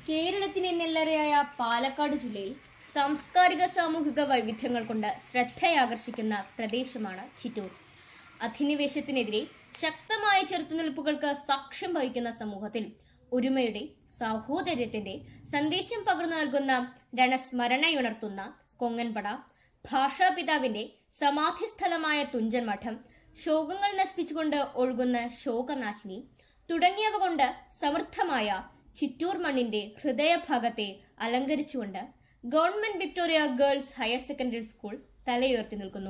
കേരളത്തിന് നെല്ലറയായ പാലക്കാട് ജില്ലയിൽ സാംസ്കാരിക സാമൂഹിക വൈവിധ്യങ്ങൾ കൊണ്ട് ശ്രദ്ധയാകർഷിക്കുന്ന പ്രദേശമാണ് ചിറ്റൂർ അധിനിവേശത്തിനെതിരെ ശക്തമായ ചെറുത്തുനിൽപ്പുകൾക്ക് സാക്ഷ്യം വഹിക്കുന്ന സമൂഹത്തിൽ ഒരുമയുടെ സാഹോദര്യത്തിന്റെ സന്ദേശം പകർന്നു നൽകുന്ന രണസ്മരണയുണർത്തുന്ന കൊങ്ങൻപട ഭാഷാപിതാവിന്റെ സമാധിസ്ഥലമായ തുഞ്ചൻ മഠം ശോകങ്ങൾ നശിപ്പിച്ചുകൊണ്ട് ഒഴുകുന്ന ശോകനാശിനി തുടങ്ങിയവ കൊണ്ട് സമൃദ്ധമായ ചിറ്റൂർ മണ്ണിന്റെ ഹൃദയഭാഗത്തെ അലങ്കരിച്ചുകൊണ്ട് government Victoria girls higher secondary school തലയുയർത്തി നിൽക്കുന്നു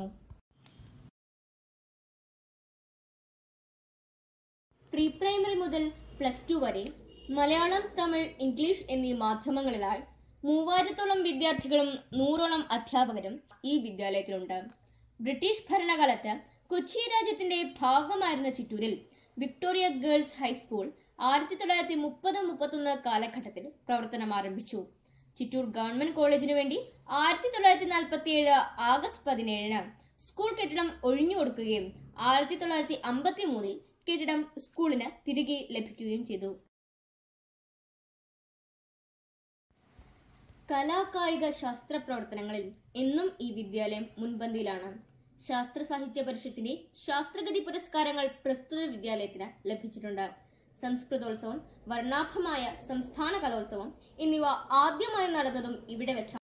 പ്രീ പ്രൈമറി മുതൽ പ്ലസ് ടു വരെ മലയാളം തമിഴ് ഇംഗ്ലീഷ് എന്നീ മാധ്യമങ്ങളിലായി മൂവായിരത്തോളം വിദ്യാർത്ഥികളും നൂറോളം അധ്യാപകരും ഈ വിദ്യാലയത്തിലുണ്ട് ബ്രിട്ടീഷ് ഭരണകാലത്ത് കൊച്ചി രാജ്യത്തിന്റെ ഭാഗമായിരുന്ന ചിറ്റൂരിൽ വിക്ടോറിയ ഗേൾസ് ഹൈസ്കൂൾ ആയിരത്തി തൊള്ളായിരത്തി മുപ്പത് മുപ്പത്തൊന്ന് കാലഘട്ടത്തിൽ പ്രവർത്തനം ആരംഭിച്ചു ചിറ്റൂർ ഗവൺമെന്റ് കോളേജിനു വേണ്ടി ആയിരത്തി തൊള്ളായിരത്തി നാൽപ്പത്തി ഏഴ് ആഗസ്റ്റ് പതിനേഴിന് സ്കൂൾ കെട്ടിടം ഒഴിഞ്ഞു കൊടുക്കുകയും ആയിരത്തി തൊള്ളായിരത്തി അമ്പത്തി മൂന്നിൽ കെട്ടിടം സ്കൂളിന് തിരികെ ലഭിക്കുകയും ചെയ്തു കലാകായിക ശാസ്ത്ര പ്രവർത്തനങ്ങളിൽ എന്നും ഈ വിദ്യാലയം മുൻപന്തിയിലാണ് ശാസ്ത്ര സാഹിത്യ പരിഷത്തിന്റെ ശാസ്ത്രഗതി പുരസ്കാരങ്ങൾ പ്രസ്തുത വിദ്യാലയത്തിന് ലഭിച്ചിട്ടുണ്ട് സംസ്കൃതോത്സവം വർണ്ണാഭമായ സംസ്ഥാന കലോത്സവം എന്നിവ ആദ്യമായി നടന്നതും ഇവിടെ വെച്ചാണ്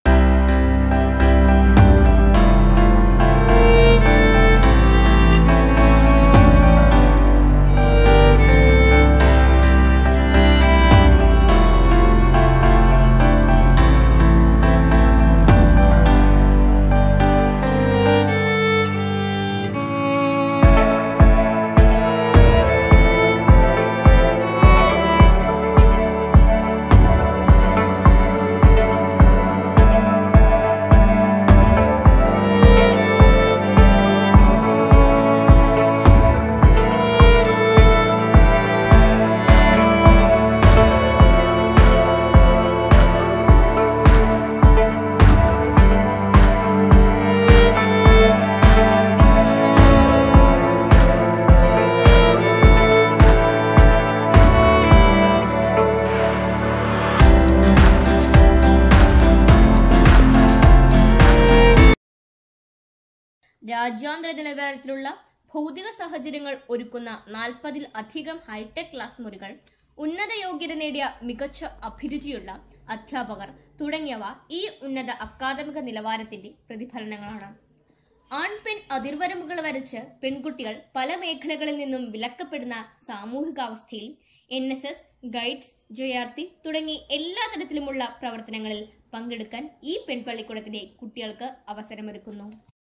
രാജ്യാന്തര നിലവാരത്തിലുള്ള ഭൗതിക സാഹചര്യങ്ങൾ ഒരുക്കുന്ന നാൽപ്പതിൽ അധികം ഹൈടെക് ക്ലാസ് മുറികൾ ഉന്നത യോഗ്യത നേടിയ മികച്ച അഭിരുചിയുള്ള അധ്യാപകർ തുടങ്ങിയവ ഈ ഉന്നത അക്കാദമിക നിലവാരത്തിന്റെ പ്രതിഫലനങ്ങളാണ് ആൺ പെൺ അതിർവരമ്പുകൾ വരച്ച് പെൺകുട്ടികൾ പല മേഖലകളിൽ നിന്നും വിലക്കപ്പെടുന്ന സാമൂഹികാവസ്ഥയിൽ N S S guides J R C തുടങ്ങി എല്ലാ തരത്തിലുമുള്ള പ്രവർത്തനങ്ങളിൽ പങ്കെടുക്കാൻ ഈ പെൺപള്ളിക്കൂടത്തിലെ കുട്ടികൾക്ക് അവസരമൊരുക്കുന്നു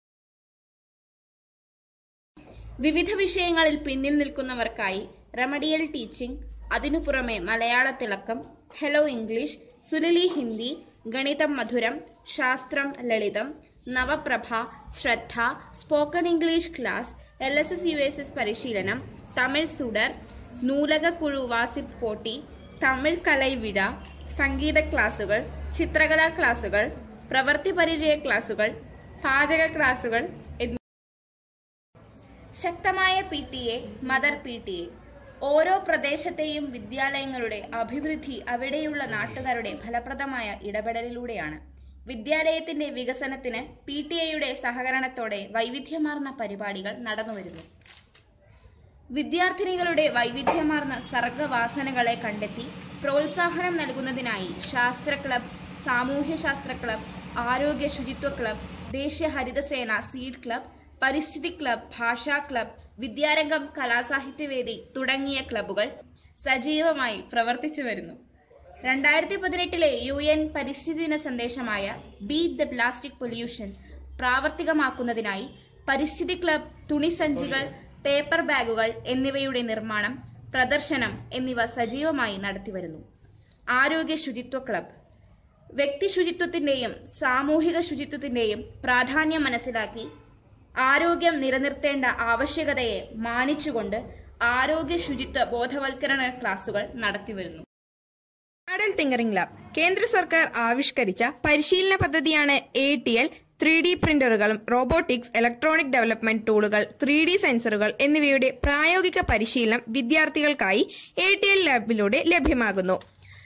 വിവിധ വിഷയങ്ങളിൽ പിന്നിൽ നിൽക്കുന്നവർക്കായി റെമഡിയൽ ടീച്ചിംഗ് അതിനു പുറമെ മലയാള തിളക്കം ഹെലോ ഇംഗ്ലീഷ് സുലലി ഹിന്ദി ഗണിതം മധുരം ശാസ്ത്രം ലളിതം Navaprabha Shraddha spoken English class L S S U S S പരിശീലനം തമിഴ് സുഡർ നൂലകക്കുഴു വാസിപ്പ് പോട്ടി തമിഴ് കലൈവിട സംഗീത ക്ലാസുകൾ ചിത്രകലാ ക്ലാസുകൾ പ്രവൃത്തി പരിചയ ക്ലാസുകൾ പാചക ക്ലാസുകൾ എന്നീ ശക്തമായ P T A mother P T A ഓരോ പ്രദേശത്തെയും വിദ്യാലയങ്ങളുടെ അഭിവൃദ്ധി അവിടെയുള്ള നാട്ടുകാരുടെ ഫലപ്രദമായ ഇടപെടലിലൂടെയാണ് വിദ്യാലയത്തിന്റെ വികസനത്തിന് പി ടി എയുടെ സഹകരണത്തോടെ വൈവിധ്യമാർന്ന പരിപാടികൾ നടന്നുവരുന്നു വിദ്യാർത്ഥിനികളുടെ വൈവിധ്യമാർന്ന സർഗവാസനകളെ കണ്ടെത്തി പ്രോത്സാഹനം നൽകുന്നതിനായി ശാസ്ത്ര ക്ലബ് സാമൂഹ്യശാസ്ത്ര ക്ലബ് ആരോഗ്യ ശുചിത്വ ക്ലബ് ദേശീയ ഹരിതസേന സീഡ് ക്ലബ് പരിസ്ഥിതി ക്ലബ് ഭാഷാ ക്ലബ് വിദ്യാരംഗം കലാസാഹിത്യവേദി തുടങ്ങിയ ക്ലബ്ബുകൾ സജീവമായി പ്രവർത്തിച്ചു വരുന്നു രണ്ടായിരത്തി പതിനെട്ടിലെ യു എൻ പരിസ്ഥിതി ദിന സന്ദേശമായ ബീറ്റ് ദ പ്ലാസ്റ്റിക് പൊല്യൂഷൻ പ്രാവർത്തികമാക്കുന്നതിനായി പരിസ്ഥിതി ക്ലബ് തുണിസഞ്ചികൾ പേപ്പർ ബാഗുകൾ എന്നിവയുടെ നിർമ്മാണം പ്രദർശനം എന്നിവ സജീവമായി നടത്തിവരുന്നു ആരോഗ്യ ശുചിത്വ ക്ലബ് വ്യക്തി ശുചിത്വത്തിന്റെയും സാമൂഹിക ശുചിത്വത്തിന്റെയും പ്രാധാന്യം മനസ്സിലാക്കി ആരോഗ്യം നിലനിർത്തേണ്ട ആവശ്യകതയെ മാനിച്ചുകൊണ്ട് ആരോഗ്യ ശുചിത്വ ബോധവൽക്കരണ ക്ലാസുകൾ നടത്തിവരുന്നു മോഡൽ തിങ്കറിംഗ് ലാബ് കേന്ദ്ര സർക്കാർ ആവിഷ്കരിച്ച പരിശീലന പദ്ധതിയാണ് A T L three D പ്രിന്ററുകളും റോബോട്ടിക്സ് ഇലക്ട്രോണിക് ഡെവലപ്മെന്റ് ടൂളുകൾ ത്രീ ഡി സെൻസറുകൾ എന്നിവയുടെ പ്രായോഗിക പരിശീലനം വിദ്യാർത്ഥികൾക്കായി എ ടി എൽ ലാബിലൂടെ ലഭ്യമാകുന്നു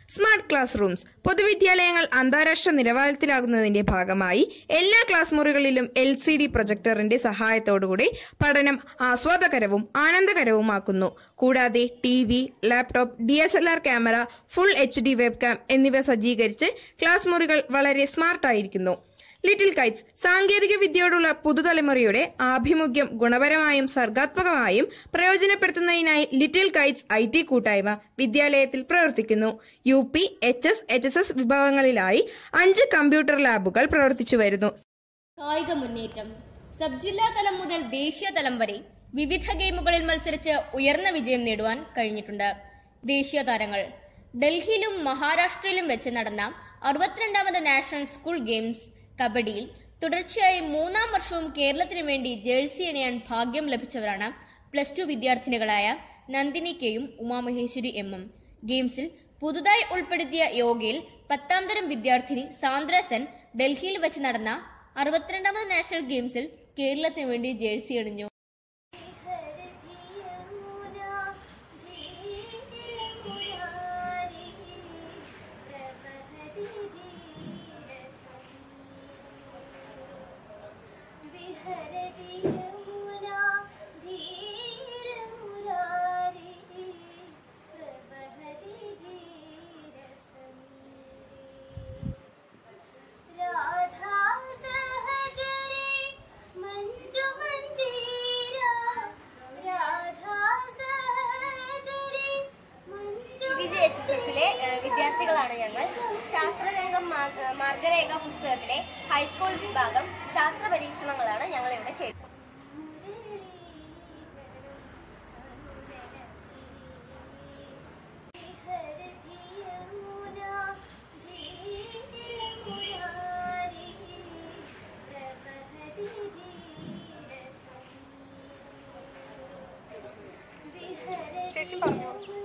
സ്മാർട്ട് ക്ലാസ് റൂംസ് പൊതുവിദ്യാലയങ്ങൾ അന്താരാഷ്ട്ര നിലവാരത്തിലാകുന്നതിന്റെ ഭാഗമായി എല്ലാ ക്ലാസ് മുറികളിലും എൽ സി ഡി പ്രൊജക്ടറിന്റെ സഹായത്തോടുകൂടി പഠനം ആസ്വാദകരവും ആനന്ദകരവുമാക്കുന്നു കൂടാതെ T V laptop D S L R camera full H D web cam എന്നിവ സജ്ജീകരിച്ച് ക്ലാസ് മുറികൾ വളരെ സ്മാർട്ടായിരിക്കുന്നു ലിറ്റിൽ കൈറ്റ്സ് സാങ്കേതിക വിദ്യയോടുള്ള പുതുതലമുറയുടെ ആഭിമുഖ്യം ഗുണപരമായും സർഗാത്മകമായും പ്രയോജനപ്പെടുത്തുന്നതിനായി ലിറ്റിൽ കൈറ്റ്സ് ഐ ടി കൂട്ടായ്മ വിദ്യാലയത്തിൽ പ്രവർത്തിക്കുന്നു U P H S H S S വിഭാഗങ്ങളിലായി അഞ്ച് കമ്പ്യൂട്ടർ ലാബുകൾ പ്രവർത്തിച്ചു വരുന്നു കായിക മുന്നേറ്റം സബ് ജില്ലാ തലം മുതൽ ദേശീയ തലം വരെ വിവിധ ഗെയിമുകളിൽ മത്സരിച്ച് ഉയർന്ന വിജയം നേടുവാൻ കഴിഞ്ഞിട്ടുണ്ട് ദേശീയ താരങ്ങൾ ഡൽഹിയിലും മഹാരാഷ്ട്രയിലും വെച്ച് നടന്ന അറുപത്തിരണ്ടാമത് നാഷണൽ സ്കൂൾ ഗെയിംസ് കബഡിയിൽ തുടർച്ചയായി മൂന്നാം വർഷവും കേരളത്തിന് വേണ്ടി ജേഴ്സി അണിയാൻ ഭാഗ്യം ലഭിച്ചവരാണ് പ്ലസ് ടു വിദ്യാർത്ഥിനികളായ നന്ദിനി കെയും ഉമാമഹേശ്വരി എമ്മും ഗെയിംസിൽ പുതുതായി ഉൾപ്പെടുത്തിയ യോഗയിൽ പത്താം തരം വിദ്യാർത്ഥിനി സാന്ദ്ര സെൻ ഡൽഹിയിൽ വെച്ച് നടന്ന അറുപത്തിരണ്ടാമത് നാഷണൽ ഗെയിംസിൽ കേരളത്തിന് വേണ്ടി ജേഴ്സി അണിഞ്ഞു രാധാ സഹചരി മഞ്ജു മഞ്ജീര രാധാ സഹചരി മഞ്ജു വിജയ എച്ച് എസ് എസിലെ വിദ്യാർത്ഥികളാണ് ഞങ്ങൾ ശാസ്ത്രരംഗം മാർഗ- മാർഗരേഖ പുസ്തകത്തിലെ ഹൈസ്കൂൾ വിഭാഗം ശാസ്ത്ര പരീക്ഷണങ്ങളാണ് ഞങ്ങൾ ഇവിടെ ചെയ്തത് ചേച്ചി പറഞ്ഞു